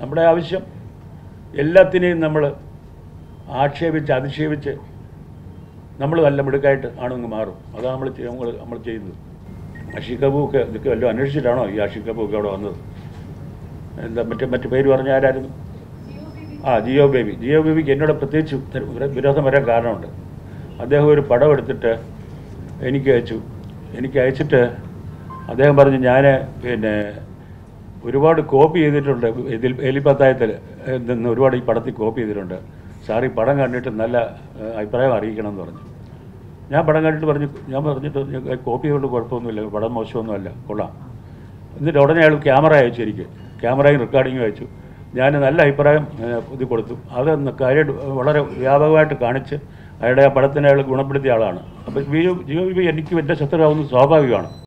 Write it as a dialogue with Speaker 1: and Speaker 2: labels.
Speaker 1: നമ്മുടെ ആവശ്യം എല്ലാത്തിനെയും നമ്മൾ ആക്ഷേപിച്ച് അധിക്ഷേപിച്ച് നമ്മൾ നല്ല മിടുക്കായിട്ട് ആണെങ്കിൽ മാറും അതാണ് നമ്മൾ നമ്മൾ നമ്മൾ ചെയ്യുന്നത് അഷിഖബു ഒക്കെ ഇതൊക്കെ വല്ലതും അന്വേഷിച്ചിട്ടാണോ ഈ അഷിഖബു ഒക്കെ അവിടെ വന്നത് എന്താ മറ്റേ മറ്റു പേര് പറഞ്ഞ ആരായിരുന്നു ആ ജിയോ ബേബി ജിയോ ബേബിക്ക് എന്നോട് പ്രത്യേകിച്ച് ത- വിര- വിരോധം വരാൻ കാരണമുണ്ട് അദ്ദേഹം ഒരു പടം എടുത്തിട്ട് എനിക്ക് അയച്ചു എനിക്ക് അയച്ചിട്ട് അദ്ദേഹം പറഞ്ഞു ഞാൻ പിന്നെ ഒരുപാട് കോപ്പി ചെയ്തിട്ടുണ്ട് ഇതിൽ എലിപ്പത്തായത്തിൽ നിന്ന് ഒരുപാട് ഈ പടത്തിൽ കോപ്പി ചെയ്തിട്ടുണ്ട് സാർ ഈ പടം കണ്ടിട്ട് നല്ല ഏഹ്, അഭിപ്രായം അറിയിക്കണം എന്ന് പറഞ്ഞു ഞാൻ പടം കണ്ടിട്ട് പറഞ്ഞു ഞാൻ പറഞ്ഞിട്ട് ഞാൻ കോപ്പി കൊണ്ട് കുഴപ്പമൊന്നുമില്ല പടം മോശമൊന്നുമല്ല കൊള്ളാം എന്നിട്ട് ഉടനെ അയാൾ ക്യാമറ അയച്ചു എനിക്ക് ക്യാമറയും റെക്കോർഡിങ്ങും അയച്ചു ഞാൻ നല്ല അഭിപ്രായം ഏഹ്, ഇത് കൊടുത്തു അത് കാര്യം വളരെ വ്യാപകമായിട്ട് കാണിച്ച് അയാളുടെ ആ പടത്തിനെ അയാൾ ഗുണപ്പെടുത്തിയ ആളാണ് അപ്പോൾ ജിയോ ജിയോ എനിക്ക് എൻ്റെ ശത്രുവാകുന്നത് സ്വാഭാവികമാണ്